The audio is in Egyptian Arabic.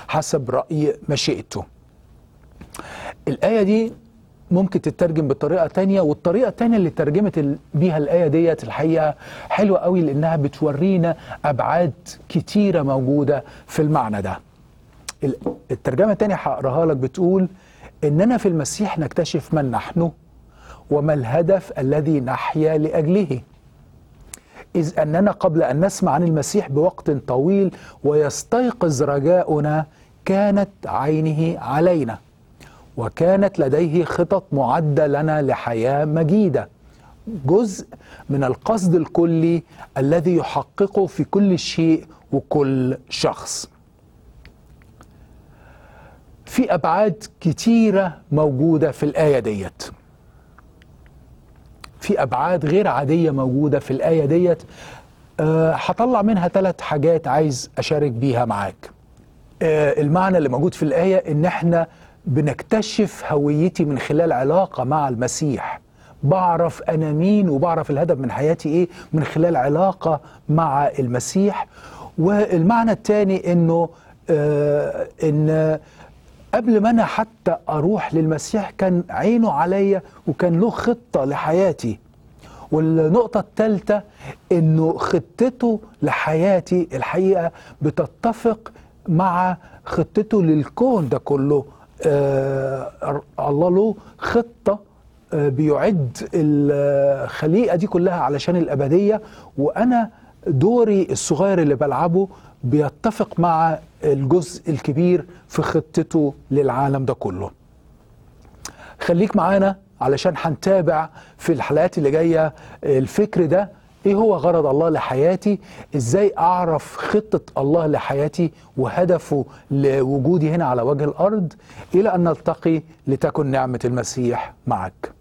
حسب رأي مشيئته الآية دي ممكن تترجم بطريقة تانية والطريقة التانية اللي ترجمت ال- بيها الآية ديت الحقيقة حلوة قوي لأنها بتورينا أبعاد كتيرة موجودة في المعنى ده ال- الترجمة التانية هقراها لك بتقول إننا في المسيح نكتشف من نحن وما الهدف الذي نحيا لأجله إذ أننا قبل أن نسمع عن المسيح بوقت طويل ويستيقظ رجاؤنا كانت عينه علينا وكانت لديه خطط معدة لنا لحياة مجيدة جزء من القصد الكلي الذي يحققه في كل شيء وكل شخص في أبعاد كتيرة موجودة في الآية ديت في أبعاد غير عادية موجودة في الآية ديت أه هطلع منها ثلاث حاجات عايز أشارك بيها معاك أه المعنى اللي موجود في الآية إن إحنا بنكتشف هويتي من خلال علاقة مع المسيح بعرف أنا مين وبعرف الهدف من حياتي إيه من خلال علاقة مع المسيح والمعنى الثاني إنه أه إن قبل ما انا حتى اروح للمسيح كان عينه عليا وكان له خطه لحياتي والنقطة الثالثة انه خطته لحياتي الحقيقة بتتفق مع خطته للكون ده كله آه الله له خطة آه بيعد الخليقة دي كلها علشان الأبدية وأنا دوري الصغير اللي بلعبه بيتفق مع الجزء الكبير في خطته للعالم ده كله خليك معانا علشان هنتابع في الحلقات اللي جاية الفكر ده ايه هو غرض الله لحياتي ازاي اعرف خطة الله لحياتي وهدفه لوجودي هنا على وجه الارض الى ان نلتقي لتكن نعمة المسيح معك